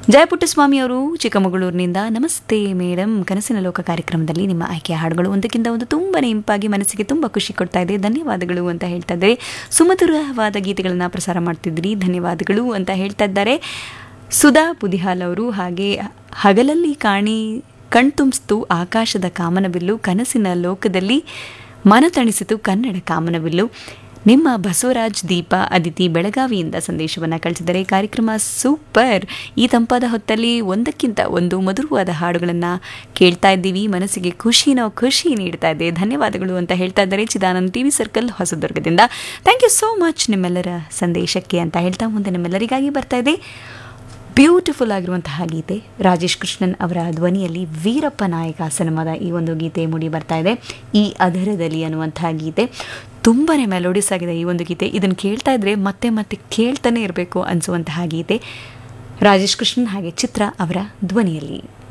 ಜಯಪುಟ್ಟಸ್ವಾಮಿ ಅವರು ಚಿಕ್ಕಮಗಳೂರಿನಿಂದ ನಮಸ್ತೆ ಮೇಡಮ್ ಕನಸಿನ ಲೋಕ ಕಾರ್ಯಕ್ರಮದಲ್ಲಿ ನಿಮ್ಮ ಆಯ್ಕೆಯ ಹಾಡುಗಳು ಒಂದಕ್ಕಿಂತ ಒಂದು ತುಂಬಾನೇ ಇಂಪಾಗಿ ಮನಸ್ಸಿಗೆ ತುಂಬ ಖುಷಿ ಕೊಡ್ತಾ ಇದೆ ಧನ್ಯವಾದಗಳು ಅಂತ ಹೇಳ್ತಾ ಇದ್ದಾರೆ ಸುಮಧುರವಾದ ಗೀತೆಗಳನ್ನು ಪ್ರಸಾರ ಮಾಡ್ತಿದ್ರಿ ಧನ್ಯವಾದಗಳು ಅಂತ ಹೇಳ್ತಾ ಇದ್ದಾರೆ ಸುಧಾ ಬುದಿಹಾಲ್ ಅವರು ಹಾಗೆ ಹಗಲಲ್ಲಿ ಕಾಣಿ ಕಣ್ತುಂಬಿಸ್ತು ಆಕಾಶದ ಕಾಮನಬಿಲ್ಲು ಕನಸಿನ ಲೋಕದಲ್ಲಿ ಮನತಣಿಸಿತು ಕನ್ನಡ ಕಾಮನಬಿಲ್ಲು ನಿಮ್ಮ ಬಸವರಾಜ್ ದೀಪ ಅದಿತಿ ಬೆಳಗಾವಿಯಿಂದ ಸಂದೇಶವನ್ನು ಕಳಿಸಿದರೆ ಕಾರ್ಯಕ್ರಮ ಸೂಪರ್ ಈ ತಂಪಾದ ಹೊತ್ತಲ್ಲಿ ಒಂದಕ್ಕಿಂತ ಒಂದು ಮಧುರವಾದ ಹಾಡುಗಳನ್ನು ಕೇಳ್ತಾ ಇದ್ದೀವಿ ಮನಸ್ಸಿಗೆ ಖುಷಿನೋ ಖುಷಿ ನೀಡ್ತಾ ಇದೆ ಧನ್ಯವಾದಗಳು ಅಂತ ಹೇಳ್ತಾ ಇದ್ದಾರೆ ಚಿದಾನಂದ್ ಟಿವಿ ಸರ್ಕಲ್ ಹೊಸದುರ್ಗದಿಂದ ಥ್ಯಾಂಕ್ ಯು ಸೋ ಮಚ್ ನಿಮ್ಮೆಲ್ಲರ ಸಂದೇಶಕ್ಕೆ ಅಂತ ಹೇಳ್ತಾ ಮುಂದೆ ನಿಮ್ಮೆಲ್ಲರಿಗಾಗಿ ಬರ್ತಾ ಇದೆ ಬ್ಯೂಟಿಫುಲ್ ಆಗಿರುವಂತಹ ಗೀತೆ ರಾಜೇಶ್ ಕೃಷ್ಣನ್ ಅವರ ಧ್ವನಿಯಲ್ಲಿ ವೀರಪ್ಪ ನಾಯಕ ಸಿನಿಮಾದ ಈ ಒಂದು ಗೀತೆ ಮೂಡಿ ಬರ್ತಾ ಇದೆ ಈ ಅಧರದಲ್ಲಿ ಅನ್ನುವಂತಹ ಗೀತೆ ತುಂಬಾ ಮೆಲೋಡಿಸ್ ಆಗಿದೆ ಈ ಒಂದು ಗೀತೆ ಇದನ್ನು ಕೇಳ್ತಾ ಇದ್ರೆ ಮತ್ತೆ ಮತ್ತೆ ಕೇಳ್ತಾನೆ ಇರಬೇಕು ಅನಿಸುವಂತಹ ಗೀತೆ ರಾಜೇಶ್ ಕೃಷ್ಣನ್ ಹಾಗೆ ಚಿತ್ರ ಅವರ ಧ್ವನಿಯಲ್ಲಿ